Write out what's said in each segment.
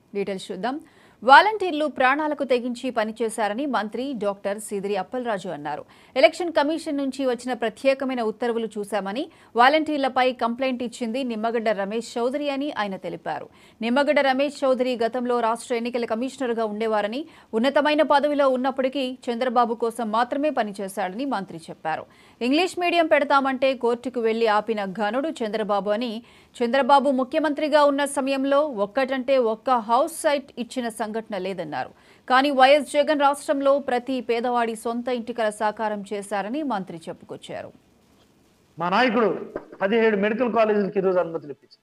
Details చూద్దాం వాలంటీర్లు ప్రాణాలకు తెగించి పనిచేశారని మంత్రి డాక్టర్ సిదిరి అప్పలరాజు అన్నారు ఎలక్షన్ కమిషన్ నుంచి వచ్చిన ప్రత్యేకమైన ఉత్తర్వులు చూశామని వాలంటీర్లపై కంప్లైంట్ ఇచ్చింది నిమ్మగడ్డ రమేష్ చౌదరి అని ఆయన తెలిపారు నిమ్మగడ్డ రమేష్ చౌదరి గతంలో రాష్ట్ర ఎన్నికల కమిషనర్గా ఉండేవారని ఉన్నతమైన పదవిలో ఉన్నప్పటికీ చంద్రబాబు కోసం మాత్రమే పనిచేశాడని మంత్రి చెప్పారు ఇంగ్లీష్ మీడియం పెడతామంటే కోర్టుకు వెళ్లి ఆపిన ఘనుడు చంద్రబాబు అని చంద్రబాబు ముఖ్యమంత్రిగా ఉన్న సమయంలో ఒక్కటంటే ఒక్క హౌస్ సైట్ ఇచ్చిన సంఘటన లేదన్నారు కానీ వైఎస్ జగన్ రాష్ట్రంలో ప్రతి పేదవాడి సొంత ఇంటికల సాకారం చేశారని మంత్రి చెప్పుకొచ్చారు మా నాయకుడు పదిహేడు మెడికల్ కాలేజీలకి ఈరోజు అనుమతులు ఇప్పించారు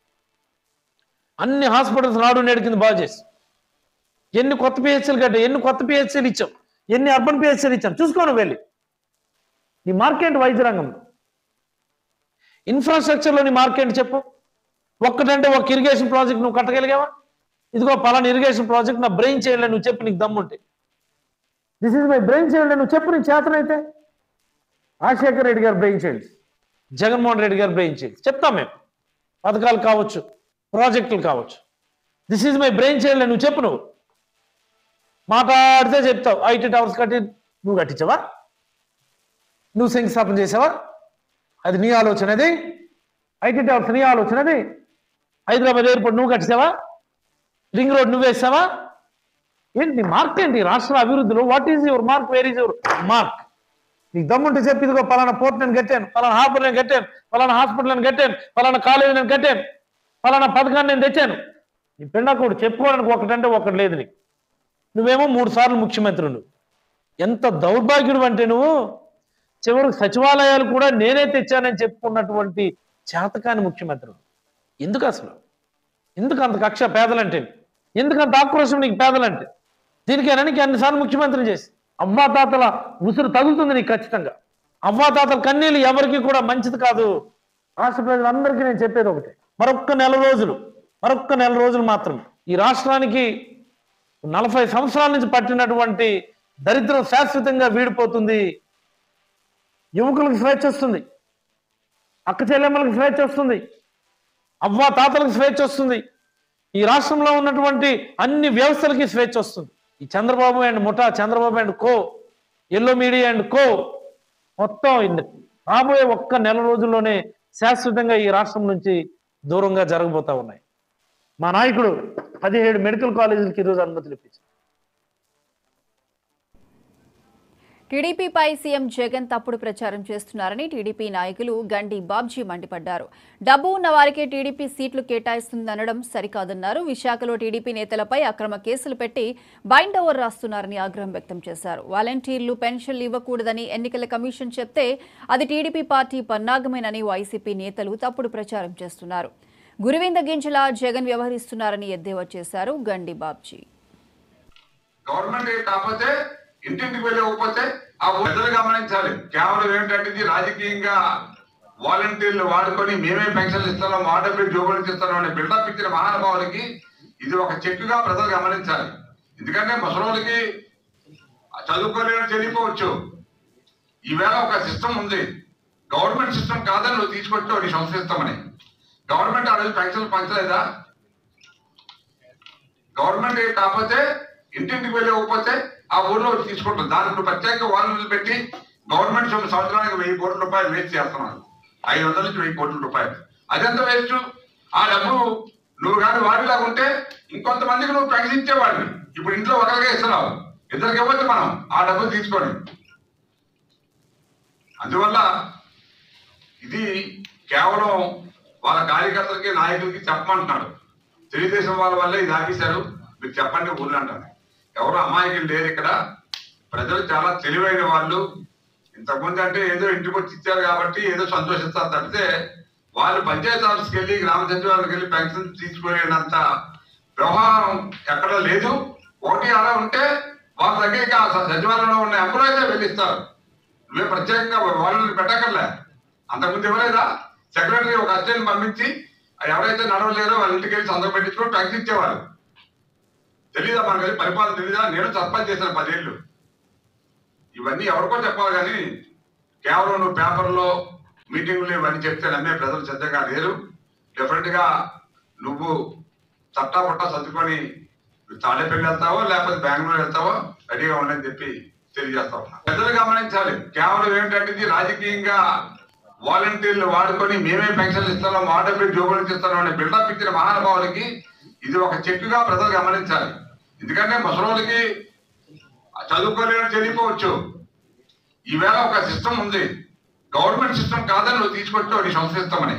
అన్ని హాస్పిటల్స్ నాడు నేడు కింద బాగు చేసి ఎన్ని కొత్త పిహెచ్సీలు కట్టాం ఎన్ని కొత్త పిహెచ్సీలు ఇచ్చాం ఎన్ని అర్బన్ పిహెచ్సీలు ఇచ్చాం చూసుకోను వెళ్ళి నీ మార్కెట్ వైద్య రంగంలో ఇన్ఫ్రాస్ట్రక్చర్లో నీ మార్కెట్ చెప్పు ఒక్కటంటే ఒక ఇరిగేషన్ ప్రాజెక్ట్ నువ్వు కట్టగలిగావా ఇదిగో పలానా ఇరిగేషన్ ప్రాజెక్ట్ నా బ్రెయిన్ చేయాలని నువ్వు చెప్పు నీకు దమ్ముంటే దిస్ ఇస్ మై బ్రెయిన్ చేయాలని నువ్వు చెప్పు నీకు చేతనైతే రాజశేఖర్ రెడ్డి గారు బ్రెయిన్ చైల్డ్ జగన్మోహన్ రెడ్డి గారు బ్రెయిన్ చైల్డ్ చెప్తాం మేము పథకాలు కావచ్చు ప్రాజెక్టులు కావచ్చు this is my brain child నువ్వు చెప్పు నువ్వు మాట్లాడితే చెప్తావు ఐటీ టవర్స్ కట్టి నువ్వు కట్టించావా నువ్వు శంకుస్థాపన చేసావా అది నీ ఆలోచన అది ఐటీ టవర్స్ నీ ఆలోచన అది హైదరాబాద్ ఎయిర్పోర్ట్ నువ్వు కట్టిసావా రింగ్ రోడ్ నువ్వు వేసావా ఏంటి నీ మార్క్ ఏంటి రాష్ట్ర అభివృద్ధిలో what is your mark where is your mark నీకు దమ్ముంటే చెప్పి ఇదిగో పలానా పోర్ట్ నేను కట్టాను పలానా హార్బర్ నేను కట్టాను పలానా హాస్పిటల్ నేను కట్టాను పలానా కాలేజీ నేను కట్టాను పలానా పథకాన్ని నేను తెచ్చాను నీ పెండాకుడు చెప్పుకోవడానికి ఒకటంటే ఒకటి లేదు నీకు నువ్వేమో మూడు సార్లు ముఖ్యమంత్రి నువ్వు ఎంత దౌర్భాగ్యుడు అంటే నువ్వు చివరికి సచివాలయాలు కూడా నేనే తెచ్చానని చెప్పుకున్నటువంటి చేతకాని ముఖ్యమంత్రి నువ్వు. ఎందుకు అసలు ఎందుకు అంత కక్ష పేదలంటే ఎందుకు అంత ఆక్రోశం నీకు పేదలంటే దీనికేనా నీకు అన్నిసార్లు ముఖ్యమంత్రి చేసి అవ్వాతాతల ఉసురు తగులుతుంది నీకు ఖచ్చితంగా అవ్వాతాతల కన్నీళ్ళు ఎవరికి కూడా మంచిది కాదు రాష్ట్ర ప్రజలందరికీ నేను చెప్పేది ఒకటే మరొక్క నెల రోజులు మరొక్క నెల రోజులు మాత్రం ఈ రాష్ట్రానికి నలభై సంవత్సరాల నుంచి పట్టినటువంటి దరిద్రం శాశ్వతంగా వీడిపోతుంది యువకులకు స్వేచ్ఛ వస్తుంది అక్క చెల్లెమ్మలకు స్వేచ్ఛ వస్తుంది అవ్వ తాతలకు స్వేచ్ఛ వస్తుంది ఈ రాష్ట్రంలో ఉన్నటువంటి అన్ని వ్యవస్థలకి స్వేచ్ఛ వస్తుంది ఈ చంద్రబాబు అండ్ ముఠా Chandrababu and co yellow media and co మొత్తం ఇన్ని- రాబోయే ఒక్క నెల రోజుల్లోనే శాశ్వతంగా ఈ రాష్ట్రం నుంచి దూరంగా జరగబోతా ఉన్నాయి మా నాయకుడు పదిహేడు మెడికల్ కాలేజీలకి ఈరోజు అనుమతులు ఇప్పించారు టీడీపీపై సీఎం జగన్ తప్పుడు ప్రచారం చేస్తున్నారని టీడీపీ నాయకులు గండి బాబ్జీ మండిపడ్డారు డబ్బు ఉన్న వారికే టీడీపీ సీట్లు కేటాయిస్తుందనడం సరికాదన్నారు విశాఖలో టీడీపీ నేతలపై అక్రమ కేసులు పెట్టి బైండ్ ఓవర్ రాస్తున్నారని ఆగ్రహం వ్యక్తం చేశారు వాలంటీర్లు పెన్షన్లు ఇవ్వకూడదని ఎన్నికల కమిషన్ చెప్తే అది టీడీపీ పార్టీ పన్నాగమేనని వైసీపీ నేతలు తప్పుడు ప్రచారం చేస్తున్నారు గురువింద గింజలా జగన్ వ్యవహరిస్తున్నారని ఎద్దేవా చేశారు గండి బాబ్జీ గవర్నమెంట్ ఏ కాకపోతే ఇంటింటికి వెళ్ళి ఇవ్వకపోతే ఆ ప్రజలు గమనించాలి కేవలం ఏంటంటే ఇది రాజకీయంగా వాలంటీర్లు వాడుకొని మేమే పెన్షన్లు ఇస్తున్నాం మా డబ్బులు జోబులు ఇస్తున్నాం అనే బిల్డప్ ఇచ్చిన మహానుభావులకి ఇది ఒక చెక్కుగా ప్రజలు గమనించాలి ఎందుకంటే ముసలోళ్ళకి చదువుకోలేని తెలియకపోవచ్చు ఈవేళ ఒక సిస్టమ్ ఉంది గవర్నమెంట్ సిస్టమ్ కాదని నువ్వు తీసుకొచ్చావు నీ సంస్థిస్తామని గవర్నమెంట్ ఆ రోజు పెన్షన్లు పంచలేదా గవర్నమెంట్ ఏ కాకపోతే ఇంటింటికి వెళ్ళి ఇవ్వకపోతే ఆ ఊర్లో వచ్చి తీసుకుంటుంది దానికి ఇప్పుడు ప్రత్యేక వాళ్ళు పెట్టి గవర్నమెంట్ సొమ్ము సంవత్సరానికి వెయ్యి కోట్ల రూపాయలు వేస్ట్ చేస్తున్నారు ఐదు వందల నుంచి వెయ్యి కోట్ల రూపాయలు అదెంత వేస్ట్ ఆ డబ్బు నువ్వు కానీ వాడిలాగా ఉంటే ఇంకొంతమందికి నువ్వు ప్రకటించేవాడివి ఇప్పుడు ఇంట్లో ఒకరిగా ఇస్తున్నావు ఇద్దరికి ఇవ్వచ్చు మనం ఆ డబ్బులు తీసుకొని అందువల్ల ఇది కేవలం వాళ్ళ కార్యకర్తలకి నాయకులకి చెప్పమంటున్నాడు తెలుగుదేశం వాళ్ళ వల్లే ఇది ఆపేశారు మీరు చెప్పండి ఊర్లు అంటారు ఎవరు అమాయకులు లేరు ఇక్కడ ప్రజలు చాలా తెలివైన వాళ్ళు ఇంతకుముందు అంటే ఏదో ఇంటికి వచ్చి ఇచ్చారు కాబట్టి ఏదో సంతోషిస్తారు తప్పితే వాళ్ళు పంచాయతీ ఆఫీస్కి వెళ్ళి గ్రామ సచివాలయానికి వెళ్ళి పెన్షన్ తీసుకునేంత వ్యవహారం ఎక్కడ లేదు ఒకటి అలా ఉంటే వాళ్ళ దగ్గరికి ఆ సచివాలయంలో ఉన్న ఎంప్లాయీసే వెళ్ళిస్తారు నువ్వే ప్రత్యేకంగా వాళ్ళని పెట్టకర్లే అంతకుముందు ఇవ్వలేదా సెక్రటరీ ఒక అసిస్టెంట్ పంపించి ఎవరైతే నడవలేరో వాళ్ళ ఇంటికి వెళ్ళి సంతకం పెట్టించుకొని ట్యాక్స్ ఇచ్చేవారు తెలీదా మనకి పరిపాలన తెలీదా నేను సర్పంచ్ చేశాను పదేళ్ళు ఇవన్నీ ఎవరికో చెప్పాలి కానీ కేవలం నువ్వు పేపర్లో మీటింగ్లు ఇవన్నీ చెప్తే నమ్మే ప్రజలు సిద్ధంగా లేరు డెఫినెట్ గా నువ్వు చట్టా పుట్టా సర్దుకొని తాడేపల్లి వెళ్తావో లేకపోతే బెంగళూరు వెళ్తావో రెడీగా ఉండని చెప్పి తెలియజేస్తా ఉన్నా ప్రజలు గమనించాలి కేవలం ఏంటంటే ఇది రాజకీయంగా వాలంటీర్లు వాడుకొని మేమే పెన్షన్లు ఇస్తున్నాం మా డబ్బులు జోబులు నుంచి ఇస్తున్నాం అనే బిల్డప్ ఇచ్చిన మహానుభావులకి ఇది ఒక చెక్కుగా ప్రజలు గమనించాలి ఎందుకంటే ముసలోళ్ళకి చదువుకోలేని తెలియకపోవచ్చు ఈవేళ ఒక సిస్టమ్ ఉంది గవర్నమెంట్ సిస్టమ్ కాదని నువ్వు తీసుకొచ్చావు నీ సంస్కరిస్తామని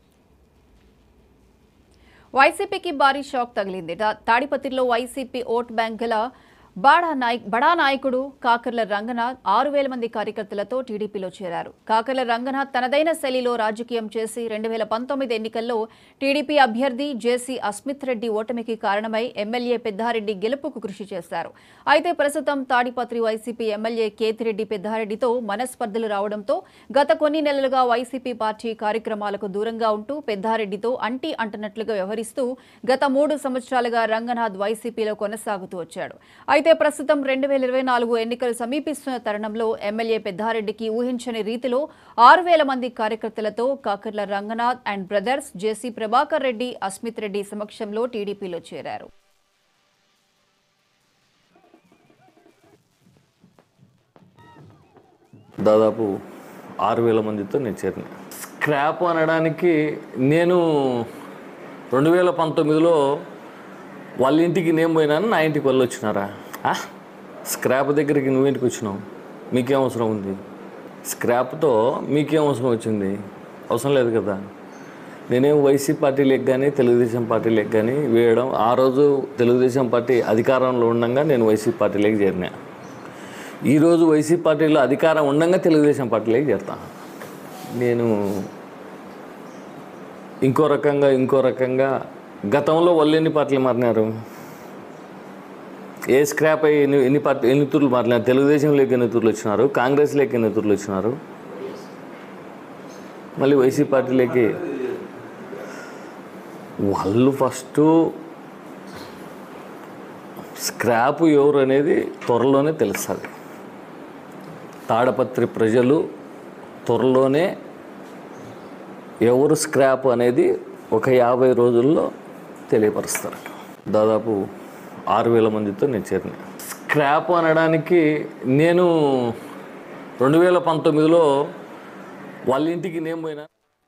వైసీపీకి భారీ షాక్ తగిలింది తా- తాడిపత్రిలో వైసీపీ ఓట్ బ్యాంక్ గల బాడా నాయక్ బడా నాయకుడు కాకర్ల రంగనాథ్ ఆరు వేల మంది కార్యకర్తలతో టీడీపీలో చేరారు కాకర్ల రంగనాథ్ తనదైన శైలిలో రాజకీయం చేసి రెండు వేల పంతొమ్మిది ఎన్నికల్లో టీడీపీ అభ్యర్థి జేసీ అస్మిత్ రెడ్డి ఓటమికి కారణమై ఎమ్మెల్యే పెద్దారెడ్డి గెలుపుకు కృషి చేశారు అయితే ప్రస్తుతం తాడిపత్రి వైసీపీ ఎమ్మెల్యే కేతిరెడ్డి పెద్దారెడ్డితో మనస్పర్ధలు రావడంతో గత కొన్ని నెలలుగా వైసీపీ పార్టీ కార్యక్రమాలకు దూరంగా ఉంటూ పెద్దారెడ్డితో అంటి అంటున్నట్లుగా వ్యవహరిస్తూ గత మూడు సంవత్సరాలుగా రంగనాథ్ వైసీపీలో కొనసాగుతూ వచ్చాడు అయితే ప్రస్తుతం రెండు వేల ఇరవై నాలుగు ఎన్నికలు సమీపిస్తున్న తరుణంలో ఎమ్మెల్యే పెద్దారెడ్డికి ఊహించని రీతిలో ఆరు వేల మంది కార్యకర్తలతో Kakarla Ranganath and brothers JC Prabhakar Reddy Asmith Reddy సమక్షంలో టీడీపీలో చేరారు దాదాపు ఆరు వేల మందితో నేను చేరిన స్క్రాప్ అనడానికి నేను రెండు వేల పంతొమ్మిదిలో వాళ్ళ ఇంటికి నేను పోయినాను నా ఇంటికి వాళ్ళు వచ్చినారా ఆ? స్క్రాప్ దగ్గరికి నువ్వేంటికి వచ్చినావు మీకేం అవసరం ఉంది స్క్రాప్తో మీకేం అవసరం వచ్చింది అవసరం లేదు కదా నేనేం వైసీపీ పార్టీలకు కానీ తెలుగుదేశం పార్టీలకు కానీ వేయడం ఆ రోజు తెలుగుదేశం పార్టీ అధికారంలో ఉండగా నేను వైసీపీ పార్టీలోకి చేరినా ఈరోజు వైసీపీ పార్టీలో అధికారం ఉండగా తెలుగుదేశం పార్టీలోకి చేరుతా నేను ఇంకో రకంగా ఇంకో రకంగా గతంలో వాళ్ళు ఎన్ని పార్టీలు మారినారు ఏ స్క్రాప్ అయ్యి ఎన్ని ఎన్ని పార్టీ ఎన్ని తూర్లు మారినారు తెలుగుదేశంలోకి ఎన్ని తూర్లు వచ్చినారు కాంగ్రెస్లోకి ఎన్ని తూర్లు వచ్చినారు మళ్ళీ వైసీపీ పార్టీలోకి వాళ్ళు ఫస్ట్ స్క్రాప్ ఎవరు అనేది త్వరలోనే తెలుస్తుంది తాడపత్రి ప్రజలు త్వరలోనే ఎవరు స్క్రాప్ అనేది ఒక యాభై రోజుల్లో తెలియపరుస్తారు దాదాపు ఆరు వేల మందితో నేను చేరిన స్క్రాప్ అనడానికి నేను రెండు వేల పంతొమ్మిదిలో వాళ్ళ ఇంటికి నేను పోయినా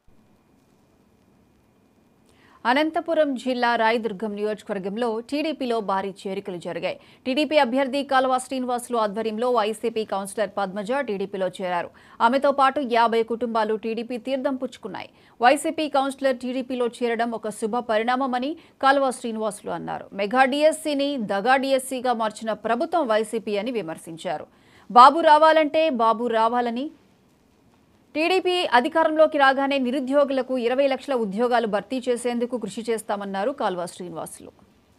అనంతపురం జిల్లా రాయదుర్గం నియోజకవర్గంలో టీడీపీలో భారీ చేరికలు జరిగాయి టీడీపీ అభ్యర్థి కాల్వ శ్రీనివాసులు ఆధ్వర్యంలో వైసీపీ కౌన్సిలర్ పద్మజ టీడీపీలో చేరారు ఆమెతో పాటు యాభై కుటుంబాలు టీడీపీ తీర్థం పుచ్చుకున్నాయి వైసీపీ కౌన్సిలర్ టీడీపీలో చేరడం ఒక శుభ పరిణామమని కాల్వ శ్రీనివాసులు అన్నారు మెగా డిఎస్సీని దగా డిఎస్సీగా మార్చిన ప్రభుత్వం వైసీపీ అని విమర్శించారు బాబు రావాలంటే బాబు రావాలని టీడీపీ అధికారంలోకి రాగానే నిరుద్యోగులకు ఇరవై లక్షల ఉద్యోగాలు భర్తీ చేసేందుకు కృషి చేస్తామన్నారు కాల్వ శ్రీనివాసులు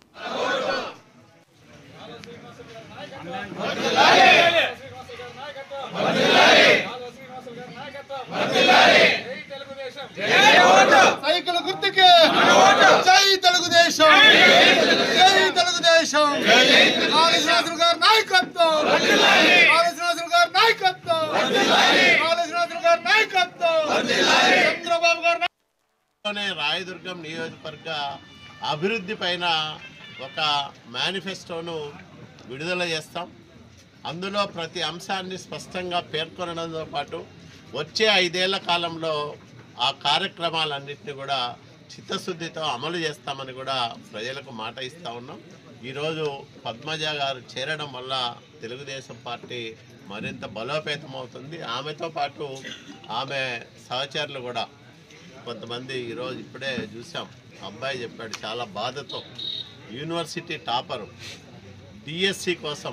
సైకిల్ గుర్తుకే జై తెలుగుదేశం జై తెలుగుదేశం కాళేశ్వరరాజు గారి నాయకత్వం కాళేశ్వరరాజు గారి నాయకత్వం కాళేశ్వరరాజు గారి నాయకత్వం చంద్రబాబు గారి లోనే రాయదుర్గం నియోజకవర్గ అభివృద్ధి పైన ఒక మేనిఫెస్టోను విడుదల చేస్తాం అందులో ప్రతి అంశాన్ని స్పష్టంగా పేర్కొనడంతో పాటు వచ్చే ఐదేళ్ల కాలంలో ఆ కార్యక్రమాలన్నింటినీ కూడా చిత్తశుద్ధితో అమలు చేస్తామని కూడా ప్రజలకు మాట ఇస్తా ఉన్నాం ఈరోజు పద్మజ గారు చేరడం వల్ల తెలుగుదేశం పార్టీ మరింత బలోపేతం అవుతుంది ఆమెతో పాటు ఆమె సహచరులు కూడా కొంతమంది ఈరోజు ఇప్పుడే చూసాం అబ్బాయి చెప్పాడు చాలా బాధతో యూనివర్సిటీ టాపరు డిఎస్సి కోసం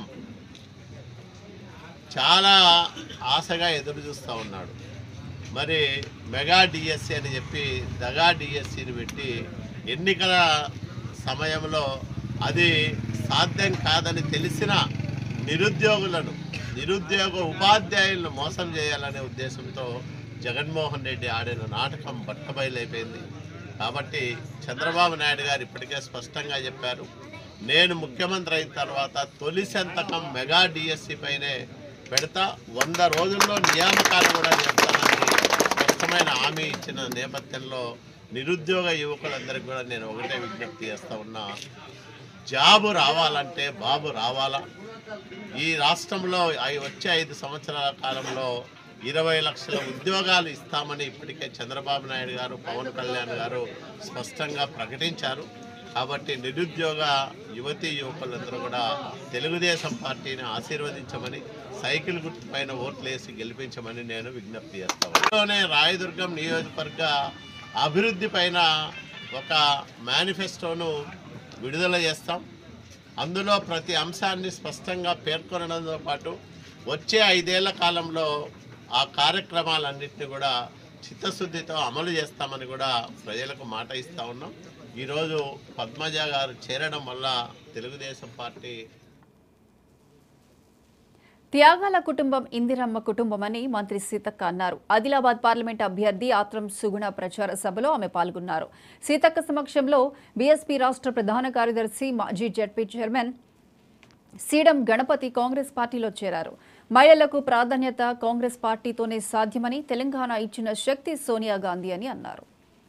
చాలా ఆశగా ఎదురు చూస్తూ ఉన్నాడు మరి మెగా డిఎస్సి అని చెప్పి దగా డిఎస్సిని పెట్టి ఎన్నికల సమయంలో అది సాధ్యం కాదని తెలిసిన నిరుద్యోగులను నిరుద్యోగ ఉపాధ్యాయులను మోసం చేయాలనే ఉద్దేశంతో జగన్మోహన్ రెడ్డి ఆడిన నాటకం బట్టబయలైపోయింది కాబట్టి చంద్రబాబు నాయుడు గారు ఇప్పటికే స్పష్టంగా చెప్పారు నేను ముఖ్యమంత్రి అయిన తర్వాత తొలి సంతకం మెగా డిఎస్సి పైనే పెడతా వంద రోజుల్లో నియామకాలు కూడా చేస్తానని స్పష్టమైన హామీ ఇచ్చిన నేపథ్యంలో నిరుద్యోగ యువకులందరికీ కూడా నేను ఒకటే విజ్ఞప్తి చేస్తా ఉన్నా జాబు రావాలంటే బాబు రావాలా ఈ రాష్ట్రంలో ఐ- వచ్చే ఐదు సంవత్సరాల కాలంలో ఇరవై లక్షల ఉద్యోగాలు ఇస్తామని ఇప్పటికే చంద్రబాబు నాయుడు గారు పవన్ కళ్యాణ్ గారు స్పష్టంగా ప్రకటించారు కాబట్టి నిరుద్యోగ యువతీ యువకులందరూ కూడా తెలుగుదేశం పార్టీని ఆశీర్వదించమని సైకిల్ గుర్తు పైన ఓట్లేసి గెలిపించమని నేను విజ్ఞప్తి చేస్తాను ఇందులోనే రాయదుర్గం నియోజకవర్గ అభివృద్ధి పైన ఒక మేనిఫెస్టోను విడుదల చేస్తాం అందులో ప్రతి అంశాన్ని స్పష్టంగా పేర్కొనడంతో పాటు వచ్చే ఐదేళ్ల కాలంలో ఆ కార్యక్రమాలన్నింటినీ కూడా చిత్తశుద్ధితో అమలు చేస్తామని కూడా ప్రజలకు మాట ఇస్తా ఉన్నాం ఈరోజు పద్మజ గారు చేరడం వల్ల తెలుగుదేశం పార్టీ త్యాగాల కుటుంబం ఇందిరమ్మ కుటుంబమని మంత్రి సీతక్క అన్నారు ఆదిలాబాద్ పార్లమెంట్ అభ్యర్థి ఆత్రం సుగుణ ప్రచార సభలో ఆమె పాల్గొన్నారు సీతక్క సమక్షంలో బీఎస్పీ రాష్ట్ర ప్రధాన కార్యదర్శి మాజీ జడ్పీ చైర్మన్ సీడం గణపతి కాంగ్రెస్ పార్టీలో చేరారు మహిళలకు ప్రాధాన్యత కాంగ్రెస్ పార్టీతోనే సాధ్యమని తెలంగాణ ఇచ్చిన శక్తి సోనియా గాంధీ అని అన్నారు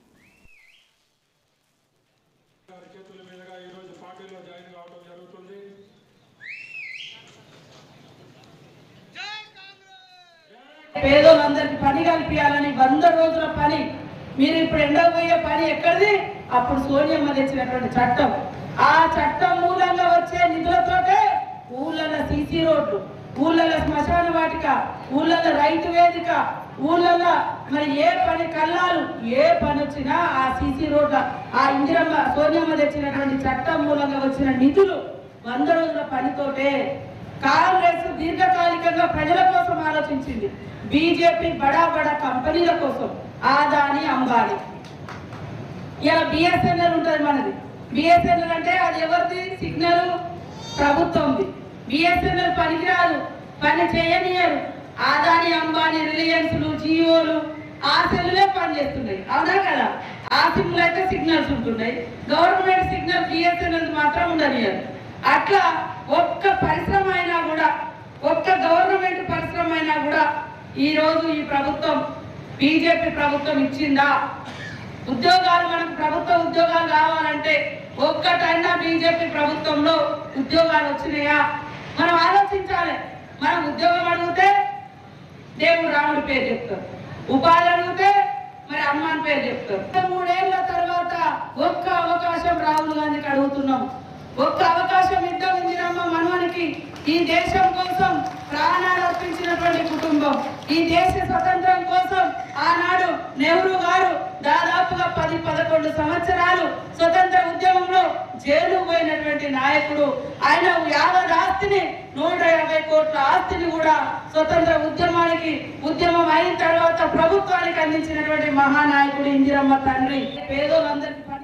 పేదోళ్ళందరికీ పని కల్పించాలని వంద రోజుల పని మీరు ఇప్పుడు ఎండబోయే పని ఎక్కడిది అప్పుడు సోనియమ్మ తెచ్చినటువంటి చట్టం ఆ చట్టం మూలంగా వచ్చే నిధులతోటే ఊళ్ళలో సీసీ రోడ్లు ఊళ్ళలో శ్మశాన వాటిక ఊళ్ళలో రైతు వేదిక ఊళ్ళలో మరి ఏ పని కల్లాలు ఏ పని వచ్చినా ఆ సీసీ రోడ్ల ఆ ఇందిరమ్మ సోనియమ్మ తెచ్చినటువంటి చట్టం మూలంగా వచ్చిన నిధులు వంద రోజుల పనితోటే కాంగ్రెస్ దీర్ఘకాలికంగా ప్రజల కోసం ఆలోచించింది బీజేపీ బడా బడా కంపెనీల కోసం ఆదాని అంబానీ ఇలా బిఎస్ఎన్ఎల్ ఉంటుంది మనది బిఎస్ఎన్ఎల్ అంటే అది ఎవరిది సిగ్నల్ ప్రభుత్వంది బిఎస్ఎన్ఎల్ పనికిరాదు పని చేయనియరు ఆదాని అంబానీ రిలయన్స్లు జియోలు ఆ సెల్లులే పనిచేస్తున్నాయి అవునా కదా ఆ సిమ్లు అయితే సిగ్నల్స్ ఉంటున్నాయి గవర్నమెంట్ సిగ్నల్ బిఎస్ఎన్ఎల్ మాత్రం ఉండనియరు అట్లా ఒక్క పరిశ్రమ అయినా కూడా ఒక్క గవర్నమెంట్ పరిశ్రమ అయినా కూడా ఈ రోజు ఈ ప్రభుత్వం బీజేపీ ప్రభుత్వం ఇచ్చిందా ఉద్యోగాలు మనకు ప్రభుత్వ ఉద్యోగాలు కావాలంటే ఒక్కటైనా బీజేపీ ప్రభుత్వంలో ఉద్యోగాలు వచ్చినాయా మనం ఆలోచించాలి మనం ఉద్యోగం అడిగితే దేవుడు రాముడి పేరు చెప్తారు ఉపాధి అడిగితే మరి అమ్మాని పేరు చెప్తారు మూడేళ్ల తర్వాత ఒక్క అవకాశం రాహుల్ గాంధీకి అడుగుతున్నాం ఒక్క అవకాశం ఇద్దాం ఇందిరమ్మ మనవనికి ఈ దేశం కోసం ప్రాణాలు అర్పించినటువంటి కుటుంబం ఈ దేశ స్వతంత్రం కోసం ఆనాడు నెహ్రూ గారు దాదాపుగా పది పదకొండు సంవత్సరాలు స్వతంత్ర ఉద్యమంలో జైలు పోయినటువంటి నాయకుడు ఆయన యావత్ ఆస్తిని నూట యాభై కోట్ల ఆస్తిని కూడా స్వతంత్ర ఉద్యమానికి ఉద్యమం అయిన తర్వాత ప్రభుత్వానికి అందించినటువంటి మహానాయకుడు ఇందిరమ్మ తండ్రి పేదోళ్ళందరికీ పని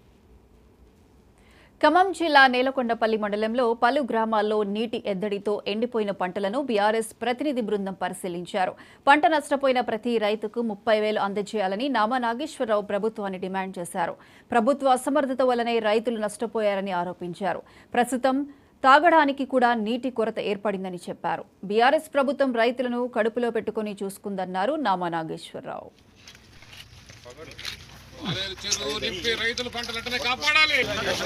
ఖమ్మం జిల్లా నేలకొండపల్లి మండలంలో పలు గ్రామాల్లో నీటి ఎద్దడితో ఎండిపోయిన పంటలను బీఆర్ఎస్ ప్రతినిధి బృందం పరిశీలించారు పంట నష్టపోయిన ప్రతి రైతుకు ముప్పై వేలు అందజేయాలని నామా నాగేశ్వరరావు ప్రభుత్వాన్ని డిమాండ్ చేశారు ప్రభుత్వ అసమర్థత వల్లనే రైతులు నష్టపోయారని ఆరోపించారు ప్రస్తుతం తాగడానికి కూడా నీటి కొరత ఏర్పడిందని చెప్పారు బీఆర్ఎస్ ప్రభుత్వం రైతులను కడుపులో పెట్టుకుని చూసుకుందన్నారు నామా నాగేశ్వరరావు చెరువు నింపి రైతుల పంటలట్టనే కాపాడాలి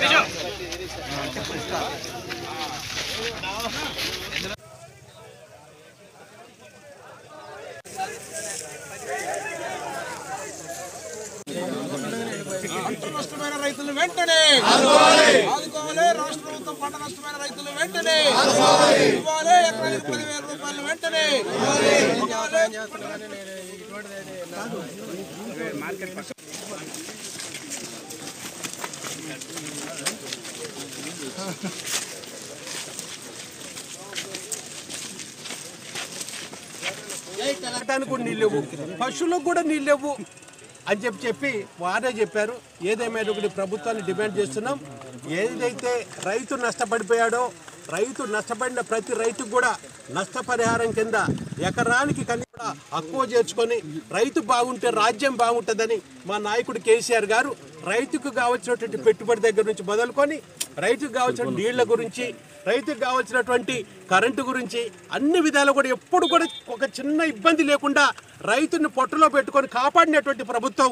పంట నష్టమైన రైతులు వెంటనే ఆదుకోవాలి రాష్ట్ర ప్రభుత్వం పంట నష్టమైన రైతులు వెంటనే ఇవ్వాలి ఎకరానికి పదివేల రూపాయలు వెంటనే తాగటానికి కూడా నీళ్ళు లేవు పశువులకు కూడా నీళ్ళు లేవు అని చెప్పి చెప్పి వారే చెప్పారు ఏదేమైనా ఒకటి ప్రభుత్వాన్ని డిమాండ్ చేస్తున్నాం ఏదైతే రైతు నష్టపడిపోయాడో రైతు నష్టపడిన ప్రతి రైతుకు కూడా నష్టపరిహారం కింద ఎకరానికి కన్నీ కూడా అక్కువ చేర్చుకొని రైతు బాగుంటే రాజ్యం బాగుంటుందని మా నాయకుడు కేసీఆర్ గారు రైతుకు కావలసినటువంటి పెట్టుబడి దగ్గర నుంచి మొదలుకొని రైతుకు కావాల్సిన నీళ్ల గురించి రైతుకు కావాల్సినటువంటి కరెంటు గురించి అన్ని విధాలు కూడా ఎప్పుడు కూడా ఒక చిన్న ఇబ్బంది లేకుండా రైతుని పొట్టలో పెట్టుకొని కాపాడినటువంటి ప్రభుత్వం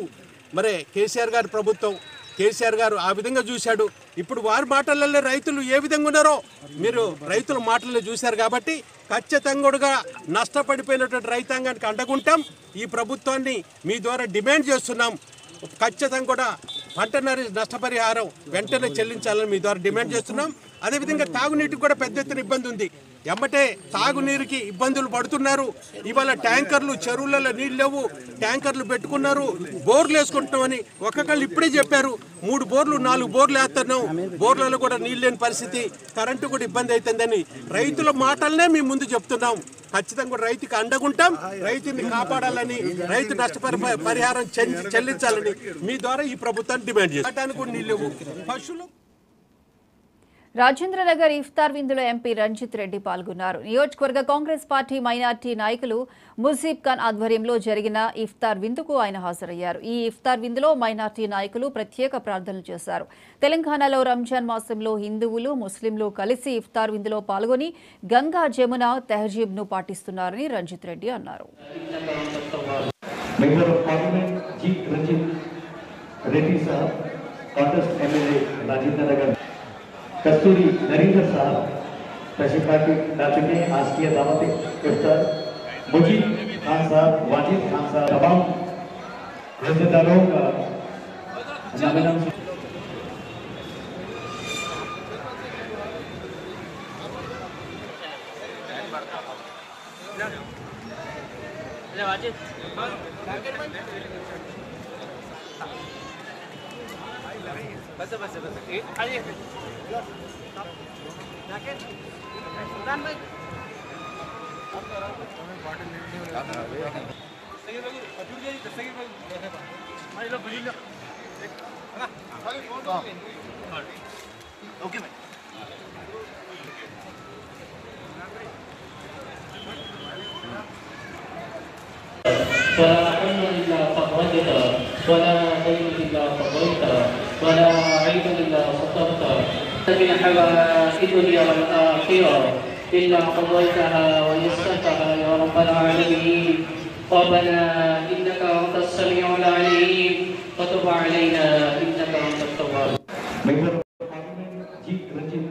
మరి కేసీఆర్ గారి ప్రభుత్వం కేసీఆర్ గారు ఆ విధంగా చూశాడు ఇప్పుడు వారి మాటలలో రైతులు ఏ విధంగా ఉన్నారో మీరు రైతుల మాటల్లో చూశారు కాబట్టి ఖచ్చితంగా నష్టపడిపోయినటువంటి రైతాంగానికి అండగుంటాం ఈ ప్రభుత్వాన్ని మీ ద్వారా డిమాండ్ చేస్తున్నాం ఖచ్చితంగా కూడా పంట నరి నష్టపరిహారం వెంటనే చెల్లించాలని మీ ద్వారా డిమాండ్ చేస్తున్నాం అదేవిధంగా తాగునీటికి కూడా పెద్ద ఎత్తున ఇబ్బంది ఉంది ఎమ్మటే తాగునీరుకి ఇబ్బందులు పడుతున్నారు ఇవాళ ట్యాంకర్లు చెరువులలో నీళ్ళు లేవు ట్యాంకర్లు పెట్టుకున్నారు బోర్లు వేసుకుంటున్నామని ఒక్కొక్కళ్ళు ఇప్పుడే చెప్పారు మూడు బోర్లు నాలుగు బోర్లు వేస్తున్నాం బోర్లలో కూడా నీళ్ళు లేని పరిస్థితి కరెంటు కూడా ఇబ్బంది అవుతుందని రైతుల మాటలనే మేము ముందు చెప్తున్నాం ఖచ్చితంగా కూడా రైతుకి అండగుంటాం రైతుని కాపాడాలని రైతు నష్టపరి పరిహారం చెల్లి- చెల్లించాలని మీ ద్వారా ఈ ప్రభుత్వాన్ని డిమాండ్ చేస్తాం కూడా నీళ్ళు లేవు పశువులు రాజేంద్రనగర్ ఇఫ్తార్ విందులో ఎంపీ రంజిత్ రెడ్డి పాల్గొన్నారు నియోజకవర్గ కాంగ్రెస్ పార్టీ మైనార్టీ నాయకులు ముజీబ్ ఖాన్ ఆధ్వర్యంలో జరిగిన ఇఫ్తార్ విందుకు ఆయన హాజరయ్యారు ఈ ఇఫ్తార్ విందులో మైనార్టీ నాయకులు ప్రత్యేక ప్రార్థనలు చేశారు తెలంగాణలో రంజాన్ మాసంలో హిందువులు ముస్లింలు కలిసి ఇఫ్తార్ విందులో పాల్గొని గంగా జమున తెహజీబ్ను పాటిస్తున్నారని రంజిత్ రెడ్డి అన్నారు Member of Parliament G. Ranjit Reddy Sahab, contest MLA Rajendra Nagar. कस्तूरी नरेंद्र साहब तशरीफा के ला चुके हैं आज की दावत इफ्तार मुजीब खान साहब वाजिद खान साहब तमाम रिश्तेदारों का नाम ولا حول إلا فرجت ولا دين إلا قضيت ولا عيب إلا سترت من حوائج الدنيا والآخرة إلا قضيتها ويسرتها يا رب العالمين ربنا إنك أنت السميع العليم وتب علينا إنك أنت التواب Member of Parliament G. Ranjit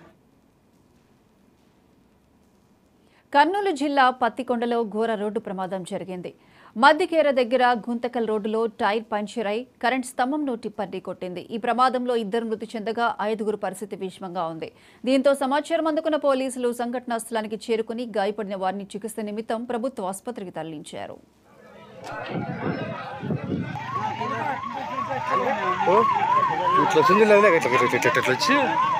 Kurnool జిల్లా పత్తికొండలో ఘోర రోడ్డు ప్రమాదం జరిగింది మద్దికేర దగ్గర గుంతకల్ రోడ్డులో టైర్ పంచర్ అయి కరెంట్ స్తంభంను టిప్పర్ కొట్టింది ఈ ప్రమాదంలో ఇద్దరు మృతి చెందగా ఐదుగురు పరిస్థితి విషమంగా ఉంది దీంతో సమాచారం అందుకున్న పోలీసులు సంఘటనా స్థలానికి చేరుకుని గాయపడిన వారిని చికిత్స నిమిత్తం ప్రభుత్వ ఆసుపత్రికి తరలించారు ఇట్లా వచ్చింది లేదా ఇట్లా ఇట్లా ఇట్లా ఇట్లా వచ్చి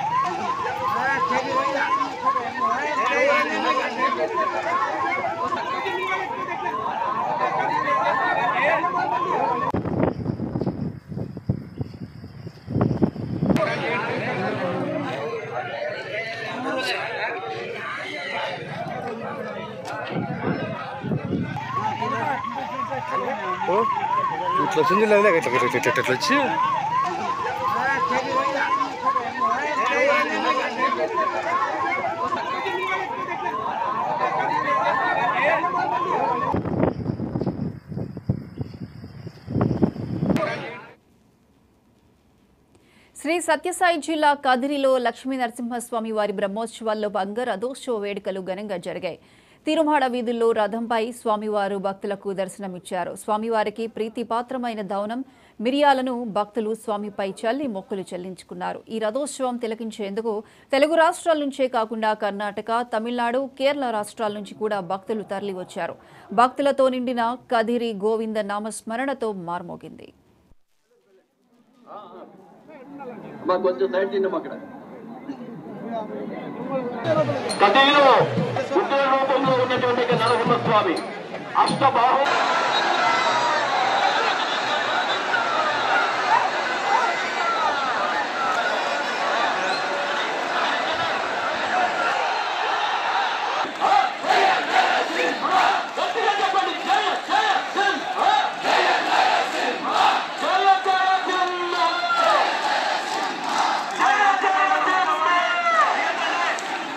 ఇట్లా వచ్చింది లేదా ఇట్లా ఇట్లా ఇట్లా ఇట్లా వచ్చి శ్రీ సత్యసాయి జిల్లా కదిరిలో లక్ష్మీ నరసింహస్వామి వారి బ్రహ్మోత్సవాల్లో భాగంగా రథోత్సవ వేడుకలు ఘనంగా జరిగాయి తిరుమాడ వీధుల్లో రథంపై స్వామివారు భక్తులకు దర్శనమిచ్చారు స్వామివారికి ప్రీతిపాత్రమైన దౌనం మిరియాలను భక్తులు స్వామిపై చల్లి మొక్కులు చెల్లించుకున్నారు ఈ రథోత్సవం తిలకించేందుకు తెలుగు రాష్ట్రాల నుంచే కాకుండా కర్ణాటక తమిళనాడు కేరళ రాష్ట్రాల నుంచి కూడా భక్తులు తరలివచ్చారు భక్తులతో నిండిన కదిరి గోవింద నామస్మరణతో మార్మోగింది కథలో ఉత్తర రూపంలో ఉన్నటువంటి నరసింహస్వామి అష్టబాహు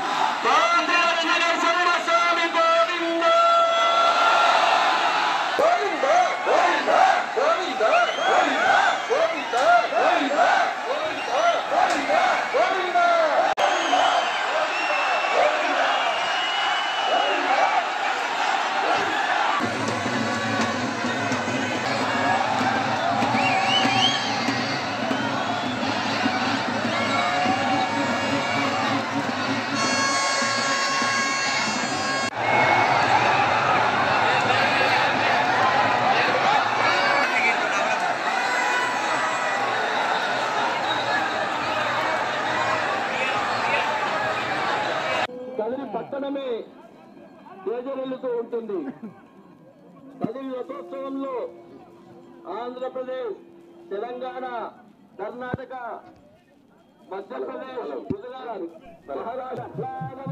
స్వామి గోవింద పట్టణమే తేజరెల్లుతూ ఉంటుంది పదవి రథోత్సవంలో ఆంధ్రప్రదేశ్ తెలంగాణ కర్ణాటక మధ్యప్రదేశ్ గుజరాత్ మహారాష్ట్ర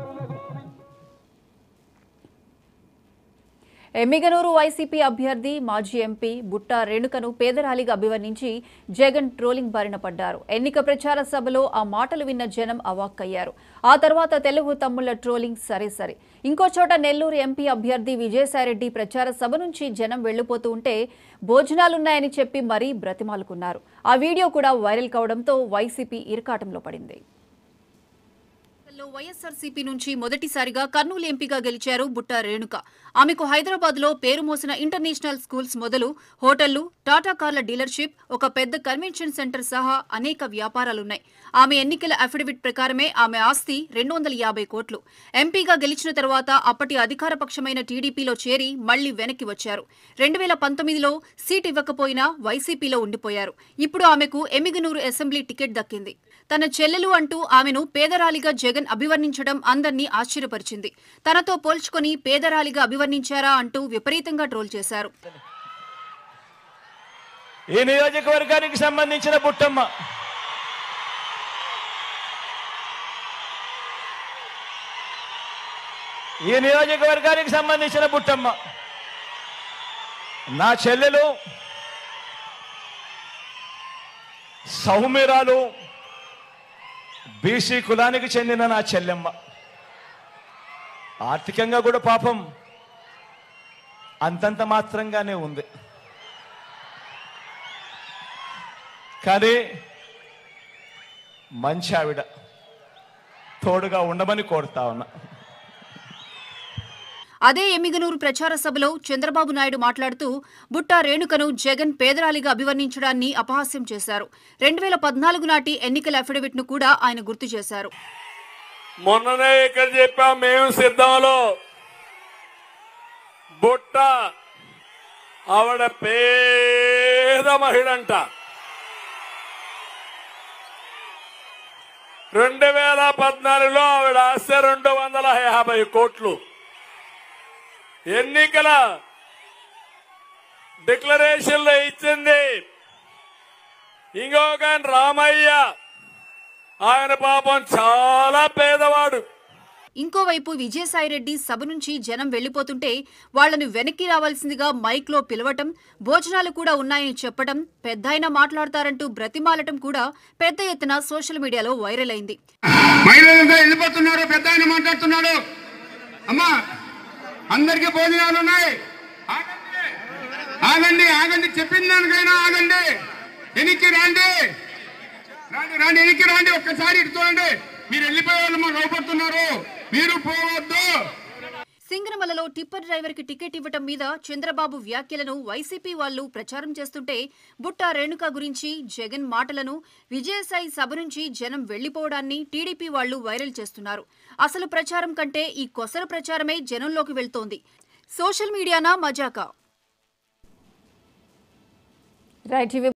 ఎమ్మిగనూరు వైసీపీ అభ్యర్థి మాజీ ఎంపీ బుట్టా రేణుకను పేదరాలిగా అభివర్ణించి జగన్ ట్రోలింగ్ బారిన పడ్డారు ఎన్నిక ప్రచార సభలో ఆ మాటలు విన్న జనం అవాక్కయ్యారు ఆ తర్వాత తెలుగు తమ్ముళ్ల ట్రోలింగ్ సరే సరే ఇంకో చోట నెల్లూరు ఎంపీ అభ్యర్థి విజయసాయిరెడ్డి ప్రచార సభ నుంచి జనం వెళ్లిపోతూ ఉంటే భోజనాలున్నాయని చెప్పి మరీ బ్రతిమాలుకున్నారు ఆ వీడియో కూడా వైరల్ కావడంతో వైసీపీ ఇరకాటంలో పడింది ఎన్నికల్లో వైఎస్ఆర్సీపీ నుంచి మొదటిసారిగా కర్నూలు ఎంపీగా గెలిచారు బుట్టా రేణుక ఆమెకు హైదరాబాద్ లో పేరు మోసిన ఇంటర్నేషనల్ స్కూల్స్ మొదలు హోటళ్లు టాటా కార్ల డీలర్షిప్ ఒక పెద్ద కన్వెన్షన్ సెంటర్ సహా అనేక వ్యాపారాలున్నాయి ఆమె ఎన్నికల అఫిడవిట్ ప్రకారమే ఆమె ఆస్తి రెండు వందల యాభై కోట్లు ఎంపీగా గెలిచిన తర్వాత అప్పటి అధికార పక్షమైన టీడీపీలో చేరి మళ్లీ వెనక్కి వచ్చారు రెండు వేల పంతొమ్మిదిలో సీట్ ఇవ్వకపోయినా వైసీపీలో ఉండిపోయారు ఇప్పుడు ఆమెకు ఎమిగనూరు అసెంబ్లీ టికెట్ దక్కింది తన చెల్లెలు అంటూ ఆమెను పేదరాలిగా జగన్ అభివర్ణించడం అందర్నీ ఆశ్చర్యపరిచింది తనతో పోల్చుకొని పేదరాలిగా అభివర్ణించారా అంటూ విపరీతంగా ట్రోల్ చేశారు ఈ నియోజకవర్గానికి సంబంధించిన బుట్టమ్మ ఈ నియోజకవర్గానికి సంబంధించిన బుట్టమ్మ నా చెల్లెలు సౌమ్యరాలు బీసీ కులానికి చెందిన నా చెల్లెమ్మ ఆర్థికంగా కూడా పాపం అంతంత మాత్రంగానే ఉంది కానీ మంచి ఆవిడ తోడుగా ఉండమని కోరుతా ఉన్నా అదే ఎమ్మిగనూరు ప్రచార సభలో చంద్రబాబు నాయుడు మాట్లాడుతూ బుట్టా రేణుకను జగన్ పేదరాలిగా అభివర్ణించడాన్ని అపహాస్యం చేశారు రెండు వేల పద్నాలుగు నాటి ఎన్నికల అఫిడవిట్ ను కూడా ఆయన గుర్తు చేశారు మొన్ననే ఇక్కడ చెప్పాం మేము సిద్ధంలో బుట్ట ఆవిడ పేద మహిళంట రెండు వేల పద్నాలుగులో ఆవిడ ఆస్తి రెండు వందల యాభై కోట్లు ఎన్నికల డిక్లరేషన్ లో ఇచ్చింది ఇంకొక ఆయన రామయ్య ఆయన పాపం చాలా పేదవాడు ఇంకోవైపు విజయసాయిరెడ్డి సభ నుంచి జనం వెళ్లిపోతుంటే వాళ్లను వెనక్కి రావాల్సిందిగా మైక్లో పిలవటం భోజనాలు కూడా ఉన్నాయని చెప్పడం పెద్దాయన మాట్లాడతారంటూ బ్రతిమాలటం కూడా పెద్ద ఎత్తున సోషల్ మీడియాలో వైరల్ అయింది మహిళలంతా వెళ్ళిపోతున్నారు పెద్ద ఆయన మాట్లాడుతున్నాడు అమ్మా అందరికీ భోజనాలు ఉన్నాయి ఆగండి ఆగండి చెప్పిన దానికైనా ఆగండి వెనక్కి రాండి రాండి రాండి వెనక్కి రాండి ఒక్కసారి ఇటు చూడండి మీరు వెళ్ళిపోయే వాళ్ళు మాకు అవపడుతున్నారు మీరు పోవద్దు సింగనమలలో టిప్పర్ డ్రైవర్ కి టికెట్ ఇవ్వటం మీద చంద్రబాబు వ్యాఖ్యలను వైసీపీ వాళ్లు ప్రచారం చేస్తుంటే బుట్టా రేణుక గురించి జగన్ మాటలను విజయసాయి సభ నుంచి జనం వెళ్లిపోవడాన్ని టీడీపీ వాళ్లు వైరల్ చేస్తున్నారు అసలు ప్రచారం కంటే ఈ కొసర ప్రచారమే జనంలోకి వెళ్తోంది సోషల్ మీడియానా మజాకా రైట్